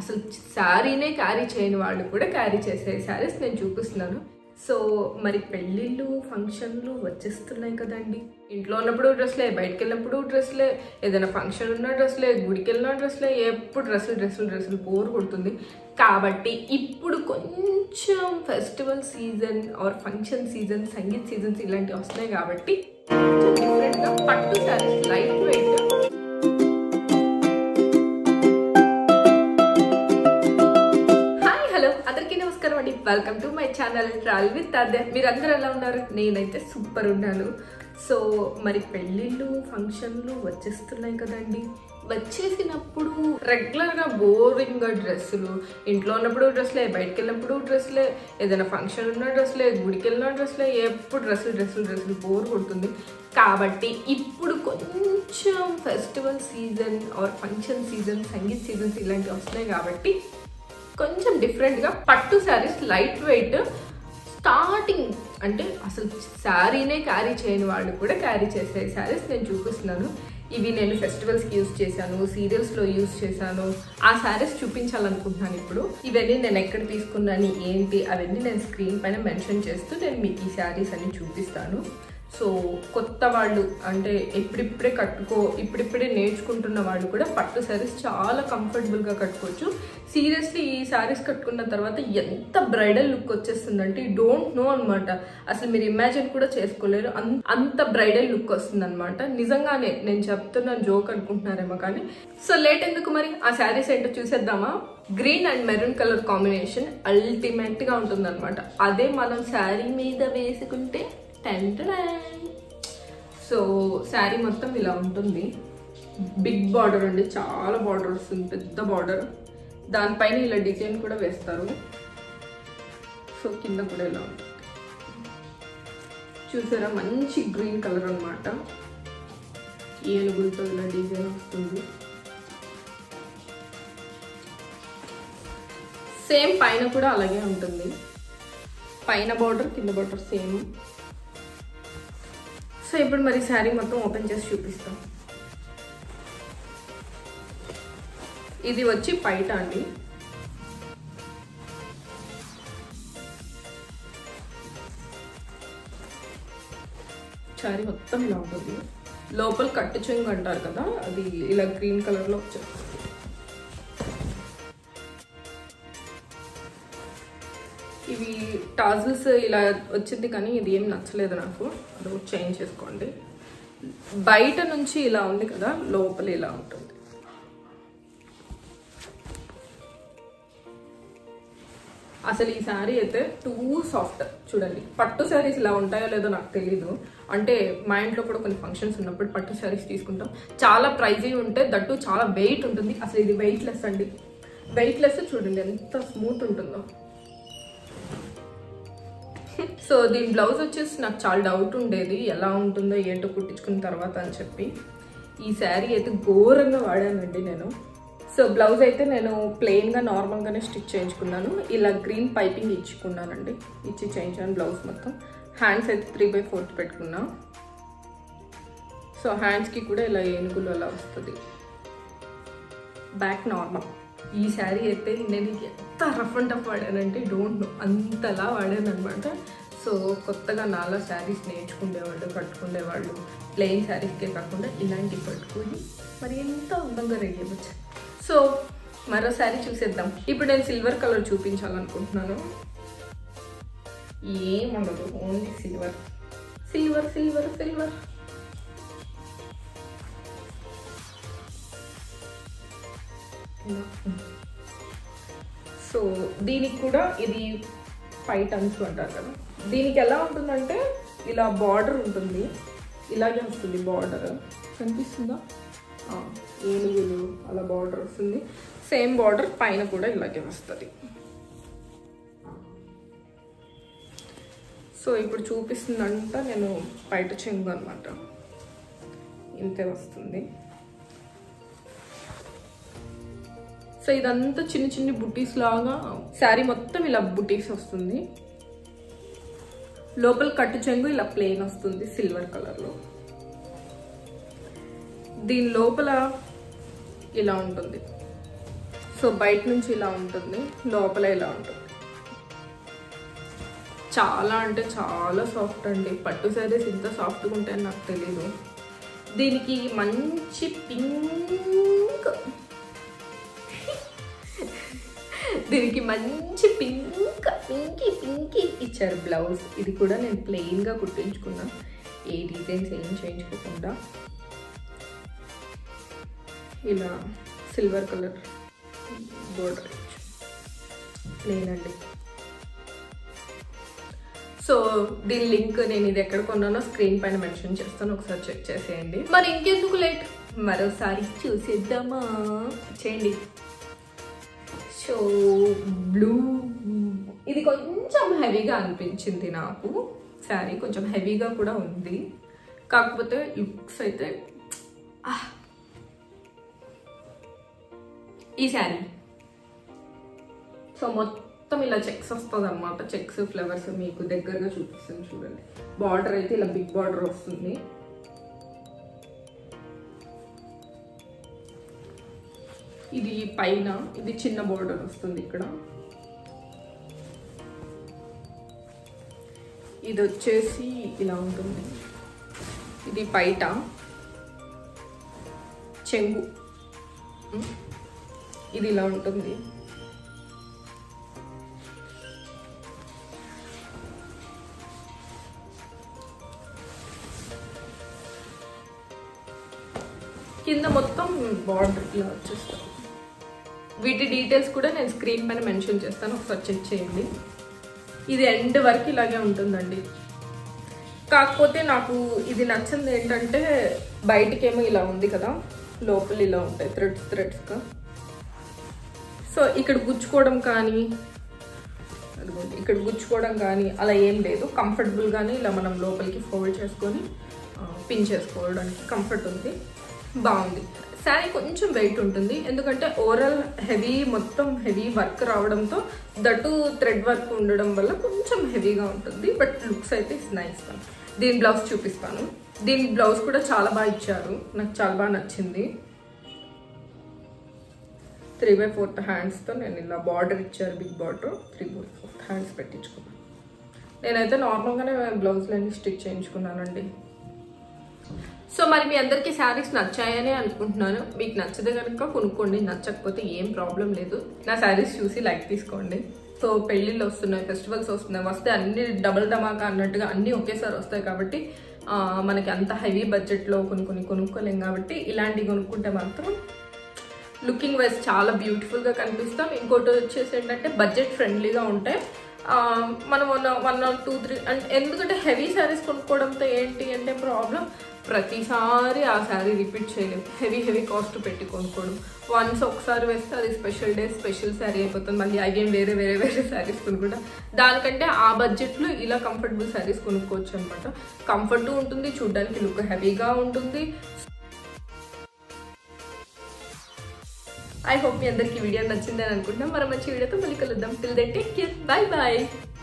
అసలు శారీనే క్యారీ చేయని వాళ్ళు కూడా క్యారీ చేసే శారీస్ నేను చూపిస్తున్నాను సో మరి పెళ్ళిళ్ళు ఫంక్షన్లు వచ్చేస్తున్నాయి కదండి ఇంట్లో ఉన్నప్పుడు డ్రెస్లే బయటకు వెళ్ళినప్పుడు డ్రెస్లే ఏదైనా ఫంక్షన్ ఉన్న డ్రెస్లే గుడికి వెళ్ళిన డ్రెస్లే ఎప్పుడు డ్రెస్సులు డ్రెస్సులు డ్రెస్సులు బోర్ కొడుతుంది కాబట్టి ఇప్పుడు కొంచెం festival season or function season sangeet seasons ఇలాంటివి వస్తున్నాయి కాబట్టి కొంచెం డిఫరెంట్గా పట్టు saris light weight hi hello అందరికీ నమస్కారం అండి welcome to my channel travel with అదే మీరందరూ ఎలా ఉన్నారు నేనైతే సూపర్ ఉన్నాను సో మరి పెళ్ళిళ్ళు ఫంక్షన్లు వచ్చేస్తున్నాయి కదండి వచ్చేసినప్పుడు రెగ్యులర్గా బోరింగ్గా డ్రెస్సులు ఇంట్లో ఉన్నప్పుడు డ్రెస్లే బయటకు వెళ్ళినప్పుడు డ్రెస్లే ఏదైనా ఫంక్షన్ ఉన్న డ్రెస్లే గుడికి వెళ్ళిన డ్రెస్లే ఎప్పుడు డ్రెస్సులు డ్రెస్సులు డ్రెస్సులు బోర్ కొడుతుంది కాబట్టి ఇప్పుడు కొంచెం festival season or function season sangeet seasons ఇలాంటివి వస్తున్నాయి కాబట్టి కొంచెం డిఫరెంట్గా పట్టు శారీస్ లైట్ వెయిట్ స్టార్టింగ్ అంటే అసలు శారీనే క్యారీ చేయని వాళ్ళు కూడా క్యారీ చేసే శారీస్ నేను చూపిస్తున్నాను ఇవి నేను ఫెస్టివల్స్కి యూస్ చేశాను సీరియల్స్లో యూస్ చేశాను ఆ శారీస్ చూపించాలనుకుంటున్నాను ఇప్పుడు ఇవన్నీ నేను ఎక్కడ తీసుకున్నాను ఏంటి అవన్నీ నేను స్క్రీన్ పైన మెన్షన్ చేస్తూ నేను మీకు ఈ శారీస్ అన్ని చూపిస్తాను సో కొత్త వాళ్ళు అంటే ఇప్పుడిప్పుడే కట్టుకో ఇప్పుడిప్పుడే నేర్చుకుంటున్న వాళ్ళు కూడా పట్టు శారీస్ చాలా కంఫర్టబుల్గా కట్టుకోవచ్చు సీరియస్లీ ఈ శారీస్ కట్టుకున్న తర్వాత ఎంత బ్రైడల్ లుక్ వచ్చేస్తుందంటే ఈ డోంట్ నో అనమాట అసలు మీరు ఇమాజిన్ కూడా చేసుకోలేరు అన్- అంత బ్రైడల్ లుక్ వస్తుంది అనమాట నిజంగానే నేను చెప్తున్నాను జోక్ అనుకుంటున్నారేమో కానీ సో లేట్ ఎందుకు మరి ఆ శారీస్ ఏంటో చూసేద్దామా green and maroon colour combination ultimate గా ఉంటుంది అనమాట అదే మనం శారీ మీద వేసుకుంటే టెంటడాయ్. సో శారీ మొత్తం ఇలా ఉంటుంది బిగ్ బార్డర్ అండి చాలా బార్డర్ వస్తుంది పెద్ద బార్డర్ దానిపైన ఇలా డిజైన్ కూడా వేస్తారు సో కింద కూడా ఇలా ఉంటుంది చూసారా మంచి గ్రీన్ కలర్ అన్నమాట ఏనుగులతో ఇలా డిజైన్ వస్తుంది సేమ్ పైన కూడా అలాగే ఉంటుంది పైన బార్డర్ కింద బార్డర్ సేమ్ సో ఇప్పుడు మరి శారీ మొత్తం ఓపెన్ చేసి చూపిస్తాం ఇది వచ్చి పైట అండి శారీ మొత్తం ఇలా ఉంటుంది లోపల కట్టు చెంగు అంటారు కదా అది ఇలా గ్రీన్ కలర్లో వచ్చేస్తుంది ఇవి టాజిల్స్ ఇలా వచ్చింది కానీ ఇది ఏం నచ్చలేదు నాకు అది ఒకటి చేంజ్ చేసుకోండి బయట నుంచి ఇలా ఉంది కదా లోపల ఇలా ఉంటుంది అసలు ఈ శారీ అయితే టూ సాఫ్ట్ చూడండి పట్టు శారీస్ ఇలా ఉంటాయో లేదో నాకు తెలీదు అంటే మా ఇంట్లో కూడా కొన్ని ఫంక్షన్స్ ఉన్నప్పుడు పట్టు శారీస్ తీసుకుంటాం చాలా ప్రైజీ ఉంటే దట్టు చాలా వెయిట్ ఉంటుంది అసలు ఇది వెయిట్ లెస్ అండి వెయిట్ లెస్ చూడండి ఎంత స్మూత్ ఉంటుందో సో దీని బ్లౌజ్ వచ్చేసి నాకు చాలా డౌట్ ఉండేది ఎలా ఉంటుందో ఏంటో కుట్టించుకున్న తర్వాత అని చెప్పి ఈ శారీ అయితే ఘోరంగా వాడానండి నేను సో బ్లౌజ్ అయితే నేను ప్లెయిన్గా నార్మల్గానే స్టిచ్ చేయించుకున్నాను ఇలా గ్రీన్ పైపింగ్ ఇచ్చుకున్నానండి ఇచ్చి చేయించాను బ్లౌజ్ మొత్తం హ్యాండ్స్ అయితే త్రీ బై ఫోర్త్ పెట్టుకున్నా సో హ్యాండ్స్కి కూడా ఇలా ఏనుగులు అలా వస్తుంది బ్యాక్ నార్మల్ ఈ శారీ అయితే నేను ఎంత రఫ్ అండ్ టఫ్ వాడానంటే డోంట్ నో అంతలా వాడాను అనమాట సో కొత్తగా నాలా శారీస్ నేర్చుకునేవాళ్ళు కట్టుకునేవాళ్ళు ప్లెయిన్ శారీస్కే కాకుండా ఇలాంటివి పట్టుకుని మరి ఎంత అందంగా రెడీ అవ్వచ్చు సో మరో శారీ చూసేద్దాం ఇప్పుడు నేను సిల్వర్ కలర్ చూపించాలనుకుంటున్నాను ఏముండదు only silver silver silver silver so దీనికి కూడా ఇది ఫైవ్ టన్స్ అంటారు కదా దీనికి ఎలా ఉంటుందంటే ఇలా బార్డర్ ఉంటుంది ఇలాగే వస్తుంది బార్డర్ కనిపిస్తుందా ఆ, ఏనుగులు అలా బార్డర్ వస్తుంది సేమ్ బార్డర్ పైన కూడా ఇలాగే వస్తుంది సో ఇప్పుడు చూపిస్తుందంతా నేను బయట చెంగు అనమాట ఇంతే వస్తుంది సో ఇదంతా చిన్న చిన్న బుటీస్ లాగా శారీ మొత్తం ఇలా బుటీస్ వస్తుంది లోపల కట్టు చెంగు ఇలా ప్లెయిన్ వస్తుంది సిల్వర్ కలర్లో దీని లోపల ఇలా ఉంటుంది సో బయట నుంచి ఇలా ఉంటుంది లోపల ఇలా ఉంటుంది చాలా అంటే చాలా సాఫ్ట్ అండి పట్టు శారీస్ ఇంత సాఫ్ట్గా ఉంటాయని నాకు తెలీదు దీనికి మంచి పింక్ దీనికి మంచి పింక్ పింకీ పింకీ ఇచ్చారు బ్లౌజ్ ఇది కూడా నేను ప్లెయిన్గా కుట్టించుకున్నా ఏ డిజైన్స్ ఏం చేయించుకోకుండా ఇలా సిల్వర్ కలర్ బోర్డర్ ప్లెయిన్ అండి సో దీని లింక్ నేను ఇది ఎక్కడ కొన్నానో స్క్రీన్ పైన మెన్షన్ చేస్తాను ఒకసారి చెక్ చేసేయండి మరి ఇంకెందుకు లేట్ మరోసారి చూసేద్దామా చేయండి సో బ్లూ ఇది కొంచెం హెవీగా అనిపించింది నాకు శారీ కొంచెం హెవీగా కూడా ఉంది కాకపోతే లుక్స్ అయితే ఆహ్. ఈ శారీ సో మొత్తం ఇలా చెక్స్ వస్తుంది అనమాట చెక్స్ ఫ్లవర్స్ మీకు దగ్గరగా చూపిస్తాను చూడండి బార్డర్ అయితే ఇలా బిగ్ బార్డర్ వస్తుంది ఇది పైన ఇది చిన్న బార్డర్ వస్తుంది ఇక్కడ ఇది వచ్చేసి ఇలా ఉంటుంది ఇది పైట చెంగు ఉమ్. ఇది ఇలా ఉంటుంది కింద మొత్తం బార్డర్ ఇలా వచ్చేస్తాం వీటి డీటెయిల్స్ కూడా నేను స్క్రీన్ పైన మెన్షన్ చేస్తాను ఒకసారి చెక్ చేయండి ఇది ఎండ్ వరకు ఇలాగే ఉంటుందండి కాకపోతే నాకు ఇది నచ్చింది ఏంటంటే బయటికేమో ఇలా ఉంది కదా లోపల ఇలా ఉంటాయి థ్రెడ్స్ థ్రెడ్స్గా సో ఇక్కడ గుచ్చుకోవడం కానీ అదిగోండి ఇక్కడ గుచ్చుకోవడం కానీ అలా ఏం లేదు కంఫర్టబుల్గానే ఇలా మనం లోపలికి ఫోల్డ్ చేసుకొని పిన్ చేసుకోవడానికి కంఫర్ట్ ఉంది బాగుంది శారీ కొంచెం వెయిట్ ఉంటుంది ఎందుకంటే ఓవరాల్ హెవీ మొత్తం హెవీ వర్క్ రావడంతో దట్టు థ్రెడ్ వర్క్ ఉండడం వల్ల కొంచెం హెవీగా ఉంటుంది బట్ లుక్స్ అయితే ఇట్స్ నైస్ దీని బ్లౌజ్ చూపిస్తాను దీని బ్లౌజ్ కూడా చాలా బాగా ఇచ్చారు నాకు చాలా బాగా నచ్చింది త్రీ బై ఫోర్త్ హ్యాండ్స్తో నేను ఇలా బార్డర్ ఇచ్చారు big border three by fourth hands పెట్టించుకున్నాను నేనైతే నార్మల్గానే బ్లౌజ్లన్నీ స్టిచ్ చేయించుకున్నానండి సో మరి మీ అందరికీ శారీస్ నచ్చాయని అనుకుంటున్నాను మీకు నచ్చదే కనుక కొనుక్కోండి నచ్చకపోతే ఏం ప్రాబ్లం లేదు నా శారీస్ చూసి లైక్ తీసుకోండి సో పెళ్ళిళ్ళు వస్తున్నాయి ఫెస్టివల్స్ వస్తున్నాయి వస్తే అన్ని డబల్ ధమాకా అన్నట్టుగా అన్నీ ఒకేసారి వస్తాయి కాబట్టి ఆ, మనకి అంత హెవీ బడ్జెట్లో కొన్ని కొన్ని కొనుక్కోలేం కాబట్టి ఇలాంటివి కొనుక్కుంటే మాత్రం లుకింగ్ వైజ్ చాలా బ్యూటిఫుల్గా కనిపిస్తాం ఇంకోటి వచ్చేసి ఏంటంటే బడ్జెట్ ఫ్రెండ్లీగా ఉంటాయి ఆ, మనం one one or two three అంటే ఎందుకంటే హెవీ శారీస్ కొనుక్కోవడంతో ఏంటి అంటే ప్రాబ్లం ప్రతిసారి ఆ శారీ రిపీట్ చేయలేము హెవీ హెవీ కాస్ట్ పెట్టి కొనుక్కోవడం వన్స్ ఒకసారి వేస్తే అది స్పెషల్ డే స్పెషల్ శారీ అయిపోతుంది మళ్ళీ అగేం వేరే వేరే వేరే శారీస్ కొనుక్కుంటాం దానికంటే ఆ బడ్జెట్లో ఇలా కంఫర్టబుల్ శారీస్ కొనుక్కోవచ్చు అనమాట కంఫర్ట్ ఉంటుంది చూడడానికి లుక్ హెవీగా ఉంటుంది ఐ హోప్ మీ అందరికి వీడియో నచ్చిందని అనుకుంటున్నాం మరో మంచి వీడియోతో మళ్ళీ కలుద్దాం till then take care bye bye